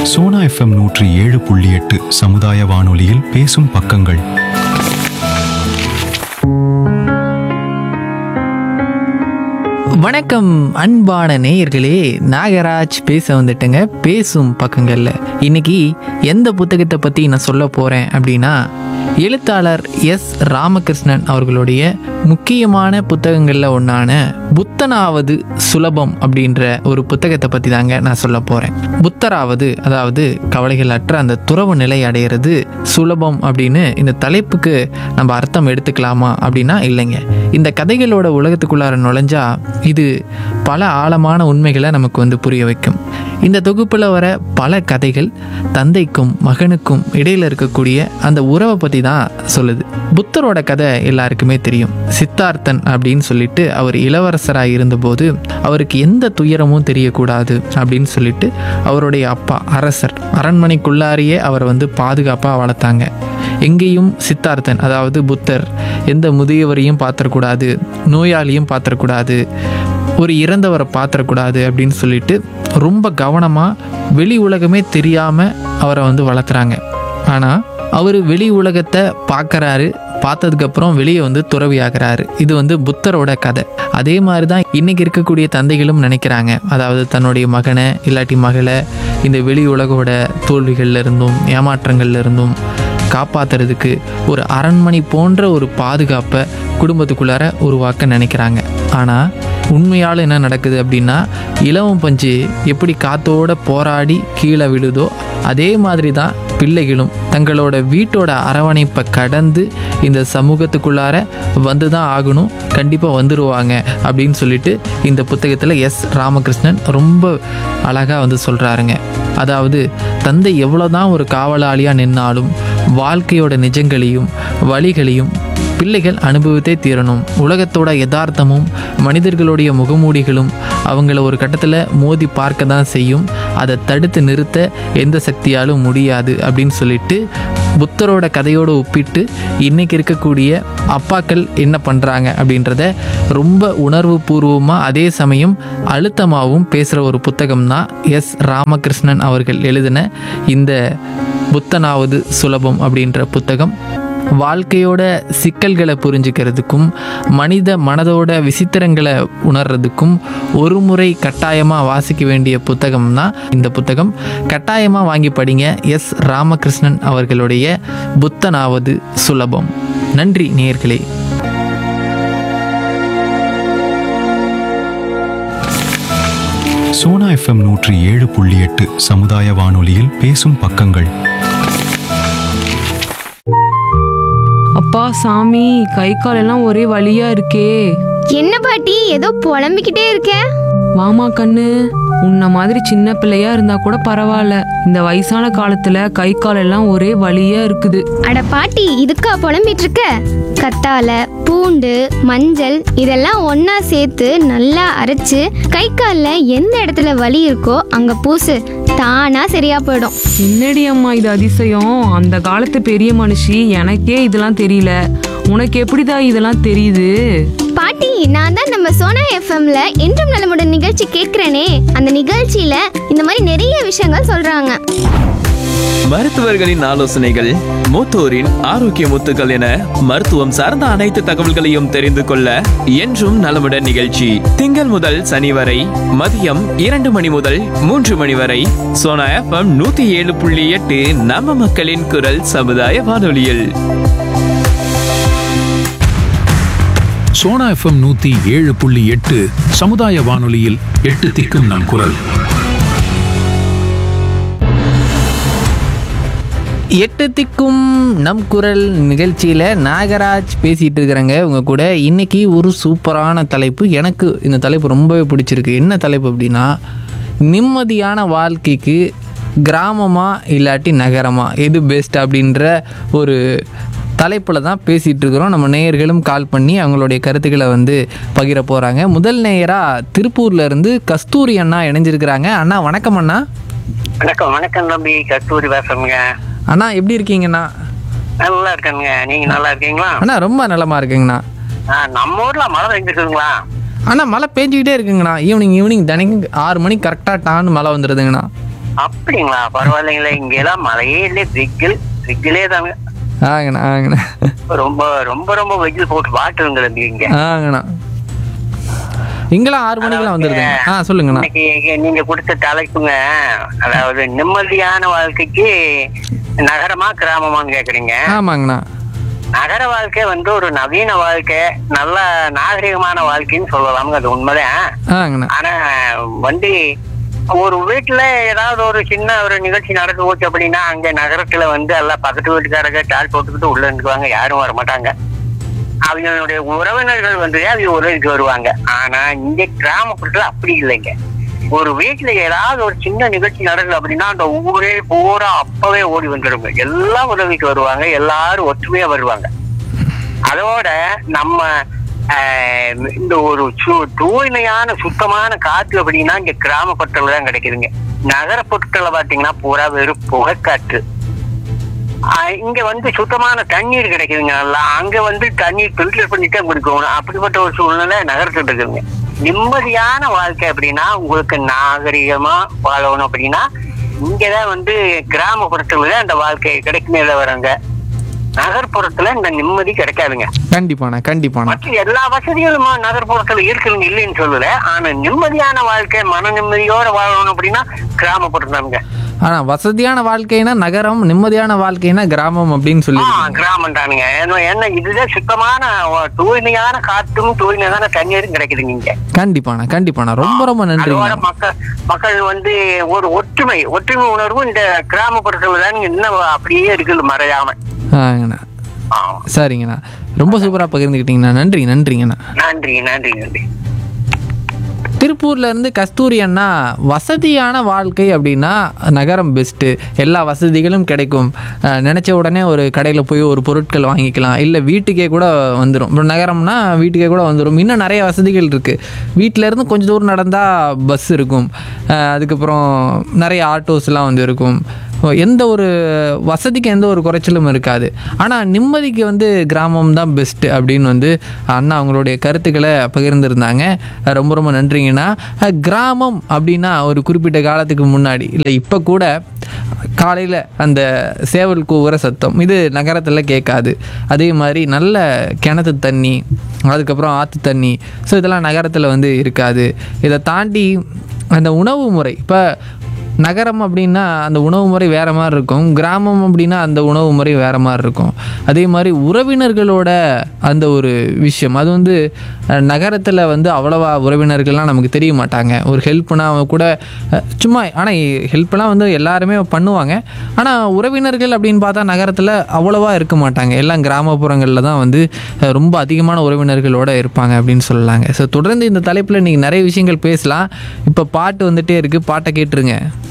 Sona FM நூற்றி ஏழு புள்ளி எட்டு சமுதாய வானொலியில் பேசும் பக்கங்கள் வணக்கம் அன்பான நேயர்களே நாகராஜ் பேச வந்துட்டேங்க பேசும் பக்கங்களில் இன்னைக்கு எந்த புத்தகத்தை பற்றி நான் சொல்ல போகிறேன் அப்படின்னா எழுத்தாளர் எஸ் ராமகிருஷ்ணன் அவர்களுடைய முக்கியமான புத்தகங்களில் ஒன்றான புத்தனாவது சுலபம் அப்படின்ற ஒரு புத்தகத்தை பற்றி தாங்க நான் சொல்ல போகிறேன் புத்தராவது அதாவது கவலைகள் அற்ற அந்த துறவு நிலை அடையிறது சுலபம் அப்படின்னு இந்த தலைப்புக்கு நம்ம அர்த்தம் எடுத்துக்கலாமா அப்படின்னா இல்லைங்க இந்த கதைகளோட உலகத்துக்குள்ளார நுழைஞ்சா இது பல ஆழமான உண்மைகளை நமக்கு வந்து புரிய வைக்கும் இந்த தொகுப்பில் வர பல கதைகள் தந்தைக்கும் மகனுக்கும் இடையில இருக்கக்கூடிய அந்த உறவை பற்றி தான் சொல்லுது புத்தரோட கதை எல்லாருக்குமே தெரியும் சித்தார்த்தன் அப்படின்னு சொல்லிட்டு அவர் இளவரசராக இருந்தபோது அவருக்கு எந்த துயரமும் தெரியக்கூடாது அப்படின்னு சொல்லிட்டு அவருடைய அப்பா அரசர் அரண்மனைக்குள்ளாரியே அவரை வந்து பாதுகாப்பாக வளர்த்தாங்க எங்கேயும் சித்தார்த்தன் அதாவது புத்தர் எந்த முதியவரையும் பாத்திரக்கூடாது நோயாளியும் பாத்திரக்கூடாது ஒரு இறந்தவரை பாத்திரக்கூடாது அப்படின்னு சொல்லிட்டு ரொம்ப கவனமாக வெளி உலகமே தெரியாமல் அவரை வந்து வளர்த்துறாங்க ஆனால் அவர் வெளி உலகத்தை பார்க்குறாரு பார்த்ததுக்கப்புறம் வெளியே வந்து துறவியாகிறாரு இது வந்து புத்தரோட கதை அதே மாதிரி தான் இன்றைக்கி இருக்கக்கூடிய தந்தைகளும் நினைக்கிறாங்க அதாவது தன்னுடைய மகனை இல்லாட்டி மகளை இந்த வெளி உலகோட தோல்விகள்ல இருந்தும் ஏமாற்றங்கள்ல இருந்தும் காப்பாத்துறதுக்கு ஒரு அரண்மனை போன்ற ஒரு பாதுகாப்பை குடும்பத்துக்குள்ளார உருவாக்க நினைக்கிறாங்க ஆனால் உண்மையால் என்ன நடக்குது அப்படின்னா இலவம் பஞ்சு எப்படி காத்தோட போராடி கீழே விழுதோ அதே மாதிரி தான் பிள்ளைகளும் தங்களோட வீட்டோட அரவணைப்பை கடந்து இந்த சமூகத்துக்குள்ளார வந்து தான் ஆகணும் கண்டிப்பாக வந்துடுவாங்க அப்படின்னு சொல்லிட்டு இந்த புத்தகத்தில் எஸ் ராமகிருஷ்ணன் ரொம்ப அழகாக வந்து சொல்கிறாருங்க அதாவது தந்தை எவ்வளோதான் ஒரு காவலாளியாக நின்னாலும் வாழ்க்கையோட நிஜங்களையும் வழிகளையும் பிள்ளைகள் அனுபவித்தே தீரணும் உலகத்தோட யதார்த்தமும் மனிதர்களுடைய முகமூடிகளும் அவங்கள ஒரு கட்டத்தில் மோதி பார்க்க தான் செய்யும் அதை தடுத்து நிறுத்த எந்த சக்தியாலும் முடியாது அப்படின்னு சொல்லிட்டு புத்தரோட கதையோடு ஒப்பிட்டு இன்னைக்கு இருக்கக்கூடிய அப்பாக்கள் என்ன பண்ணுறாங்க அப்படின்றத ரொம்ப உணர்வு பூர்வமாக அதே சமயம் அழுத்தமாகவும் பேசுகிற ஒரு புத்தகம் தான் எஸ் ராமகிருஷ்ணன் அவர்கள் எழுதின இந்த புத்தனாவது சுலபம் அப்படின்ற புத்தகம் வாழ்க்கையோட சிக்கல்களை புரிஞ்சுக்கிறதுக்கும் மனித மனதோட விசித்திரங்களை உணர்றதுக்கும் ஒரு முறை கட்டாயமாக வாசிக்க வேண்டிய புத்தகம் தான் இந்த புத்தகம் கட்டாயமாக வாங்கி படிங்க எஸ் ராமகிருஷ்ணன் அவர்களுடைய புத்தனாவது சுலபம் நன்றி நேயர்களே சோனா எஃப்எம் நூற்றி ஏழு புள்ளி எட்டு சமுதாய வானொலியில் பேசும் பக்கங்கள் அப்பா சாமி கை கால் எல்லாம் ஒரே வலியா இருக்கே என்ன பாட்டி ஏதோ புலம்பிக்கிட்டே இருக்க வாமா கண்ணு உன்ன மாதிரி சின்ன பிள்ளையா இருந்தா கூட பரவாயில்ல இந்த வயசான காலத்துல கை கால் எல்லாம் ஒரே வலியா இருக்குது அட பாட்டி இதுக்கா புலம்பிட்டு இருக்க கத்தால பூண்டு மஞ்சள் இதெல்லாம் ஒண்ணா சேர்த்து நல்லா அரைச்சு கை கால்ல எந்த இடத்துல வலி இருக்கோ அங்க பூசு தானா சரியா போயிடும் என்னடி அம்மா இது அதிசயம் அந்த காலத்து பெரிய மனுஷி எனக்கே இதெல்லாம் தெரியல உனக்கு எப்படிதா இதெல்லாம் தெரியுது பாட்டி நான் தான் நம்ம சோனா எஃப்எம்ல என்றும் நலமுடன் நிகழ்ச்சி கேட்கிறேனே அந்த நிகழ்ச்சியில இந்த மாதிரி நிறைய விஷயங்கள் சொல்றாங்க மருத்துவர்களின் ஆலோசனைகள் மூத்தோரின் ஆரோக்கிய முத்துக்கள் என மருத்துவம் சார்ந்த அனைத்து தகவல்களையும் தெரிந்து கொள்ள என்றும் நலமுடன் நிகழ்ச்சி திங்கள் முதல் சனி வரை மதியம் இரண்டு மணி முதல் மூன்று மணி வரை சோனா எஃப்எம் நூத்தி ஏழு புள்ளி எட்டு நம்ம மக்களின் குரல் சமுதாய வானொலியில் சோனா எஃப்எம் நூத்தி ஏழு புள்ளி எட்டு சமுதாய வானொலியில் எட்டு திக்கும் நம் குரல் எட்டு திக்கும் நம் குரல் நிகழ்ச்சியில் நாகராஜ் பேசிகிட்டு இருக்கிறேங்க உங்கள் கூட இன்னைக்கு ஒரு சூப்பரான தலைப்பு எனக்கு இந்த தலைப்பு ரொம்பவே பிடிச்சிருக்கு என்ன தலைப்பு அப்படின்னா நிம்மதியான வாழ்க்கைக்கு கிராமமா இல்லாட்டி நகரமா எது பெஸ்ட் அப்படின்ற ஒரு தலைப்பில் தான் பேசிகிட்டு இருக்கிறோம் நம்ம நேயர்களும் கால் பண்ணி அவங்களுடைய கருத்துக்களை வந்து பகிர போகிறாங்க முதல் நேயராக திருப்பூர்ல இருந்து கஸ்தூரி அண்ணா இணைஞ்சிருக்கிறாங்க அண்ணா வணக்கம் அண்ணா வணக்கம் வணக்கம் தம்பி கஸ்தூரி பேசுறேங்க அண்ணா எப்படி இருக்கீங்கண்ணா நல்லா இருக்கேனுங்க நீங்க நல்லா இருக்கீங்களா அண்ணா ரொம்ப நலமா இருக்குங்கண்ணா ஆ, நம்ம ஊர்ல மழை பெஞ்சிருக்குங்களா அண்ணா மழை பேஞ்சிக்கிட்டே இருக்குங்கண்ணா ஈவினிங் ஈவினிங் தினைக்கும் ஆறு மணிக்கு கரெக்டாக டான்னு மழை வந்துடுதுங்கண்ணா அப்படிங்களா பரவாயில்லைங்களே இங்க எல்லாம் மழையே இல்லை வெயில் வெயிலே தாங்க ஆங்கண்ணா ஆங்கண்ணா ரொம்ப ரொம்ப ரொம்ப வெயில் போட்டு வாட்டுங்க தம்பி இங்க ஆங்கண்ணா இங்கெல்லாம் ஆறு மணிக்கெல்லாம் வந்துருதுங்க ஆ சொல்லுங்கண்ணா இன்னைக்கு நீங்க கொடுத்த தலைப்புங்க அதாவது நிம்மதியான வாழ்க்கைக்கு நகரமா கிராமமான்னு கேக்குறீங்க ஆமாங்கண்ணா நகர வாழ்க்கை வந்து ஒரு நவீன வாழ்க்கை நல்ல நாகரிகமான வாழ்க்கைன்னு சொல்லலாமுங்க அது உண்மைதான் ஆங்கண்ணா ஆனா வந்து ஒரு வீட்டுல ஏதாவது ஒரு சின்ன ஒரு நிகழ்ச்சி நடக்க போச்சு அப்படின்னா அங்க நகரத்துல வந்து எல்லாம் பக்கத்து வீட்டுக்காரங்க டால் போட்டுக்கிட்டு உள்ள இருந்துக்குவாங்க யாரும் வர மாட்டாங்க அவங்களுடைய உறவினர்கள் வந்து அவங்க உதவிக்கு வருவாங்க ஆனா இங்க கிராமப்புறத்துல அப்படி இல்லைங்க ஒரு வீட்டுல ஏதாவது ஒரு சின்ன நிகழ்ச்சி நடக்குது அப்படின்னா அந்த ஊரே பூரா அப்பவே ஓடி வந்துருங்க எல்லாம் உதவிக்கு வருவாங்க எல்லாரும் ஒற்றுமையா வருவாங்க அதோட நம்ம ஆஹ், இந்த ஒரு சு- தூய்மையான சுத்தமான காற்று அப்படின்னா இங்க கிராமப்புறத்துல தான் கிடைக்குதுங்க நகரப்புறத்துல பாத்தீங்கன்னா பூரா வெறும் புகைக்காற்று ஆஹ், இங்க வந்து சுத்தமான தண்ணீர் கிடைக்குதுங்க நல்லா அங்க வந்து தண்ணீர் ஃபில்டர் பண்ணிட்டு தான் குடிக்கணும் அப்படிப்பட்ட ஒரு சூழ்நிலை நகரத்துல இருக்குதுங்க நிம்மதியான வாழ்க்கை அப்படின்னா உங்களுக்கு நாகரிகமா வாழணும் அப்படின்னா இங்கதான் வந்து கிராமப்புறத்துல தான் இந்த வாழ்க்கை கிடைக்குமே தவிரங்க நகர்ப்புறத்துல இந்த நிம்மதி கிடைக்காதுங்க கண்டிப்பாண்ணா கண்டிப்பாண்ணா மற்ற எல்லா வசதிகளும் நகர்ப்புறத்துல இருக்குதுங்க இல்லைன்னு சொல்லல ஆனா நிம்மதியான வாழ்க்கை மன நிம்மதியோட வாழணும் அப்படின்னா கிராமப்புறம் ஆனா வசதியான வாழ்க்கைனா நகரம் நிம்மதியான வாழ்க்கைனா கிராமம் அப்படின்னு சொல்லி ஆ கிராமம் தானுங்க ஏன்னா ஏன்னா இதுதான் சுத்தமான அஹ், தூய்மையான காற்றும் தூய்மையான தண்ணீரும் கிடைக்குதுங்க இங்க கண்டிப்பாண்ணா கண்டிப்பாண்ணா ரொம்ப ரொம்ப அதோட நன்றிங்கண்ணா மக்கள் மக்கள் வந்து ஒரு ஒற்றுமை ஒற்றுமை உணர்வு இந்த கிராமப்புறத்துல தான் இன்னும் அப்படியே இருக்குது மறையாம ஆங்கண்ணா ஆ. சரிங்கண்ணா ரொம்ப சூப்பராக பகிர்ந்துக்கிட்டீங்கண்ணா நன்றி நன்றிங்கண்ணா நன்றி நன்றி நன்றி திருப்பூர்ல இருந்து கஸ்தூரி அண்ணா வசதியான வாழ்க்கை அப்படின்னா நகரம் பெஸ்ட்டு எல்லா வசதிகளும் கிடைக்கும் அஹ், நினைச்ச உடனே ஒரு கடையில் போய் ஒரு பொருட்கள் வாங்கிக்கலாம் இல்லை வீட்டுக்கே கூட வந்துடும் இப்போ நகரம்னா வீட்டுக்கே கூட வந்துடும் இன்னும் நிறைய வசதிகள் இருக்குது வீட்டில இருந்து கொஞ்சம் தூரம் நடந்தால் பஸ் இருக்கும் அஹ், அதுக்கப்புறம் நிறைய ஆட்டோஸ்லாம் வந்து இருக்கும் எந்த ஒரு வசதிக்கு எந்த ஒரு குறைச்சலும் இருக்காது ஆனால் நிம்மதிக்கு வந்து கிராமம் தான் பெஸ்ட்டு அப்படின்னு வந்து அண்ணா அவங்களுடைய கருத்துக்களை பகிர்ந்திருந்தாங்க அஹ் ரொம்ப ரொம்ப நன்றிங்கண்ணா அஹ் கிராமம் அப்படின்னா ஒரு குறிப்பிட்ட காலத்துக்கு முன்னாடி இல்லை இப்போ கூட காலையில் அந்த சேவல் கூவுற சத்தம் இது நகரத்தில் கேட்காது அதே மாதிரி நல்ல கிணத்து தண்ணி அதுக்கப்புறம் ஆற்று தண்ணி ஸோ இதெல்லாம் நகரத்தில் வந்து இருக்காது இதை தாண்டி அந்த உணவு முறை இப்போ நகரம் அப்படின்னா அந்த உணவு முறை வேறு மாதிரி இருக்கும் கிராமம் அப்படின்னா அந்த உணவு முறை வேறு மாதிரி இருக்கும் அதே மாதிரி உறவினர்களோட அந்த ஒரு விஷயம் அது வந்து நகரத்தில் வந்து அவ்வளவா உறவினர்கள்லாம் நமக்கு தெரிய மாட்டாங்க ஒரு ஹெல்ப்னா அவங்க கூட அஹ், சும்மா ஆனால் ஹெல்ப்லாம் வந்து எல்லாருமே பண்ணுவாங்க ஆனால் உறவினர்கள் அப்படின்னு பார்த்தா நகரத்தில் அவ்வளவா இருக்க மாட்டாங்க எல்லாம் கிராமப்புறங்களில் தான் வந்து அஹ், ரொம்ப அதிகமான உறவினர்களோட இருப்பாங்க அப்படின்னு சொல்லலாங்க ஸோ தொடர்ந்து இந்த தலைப்பில் இன்றைக்கி நிறைய விஷயங்கள் பேசலாம் இப்போ பாட்டு வந்துட்டே இருக்குது பாட்டை கேட்டுருங்க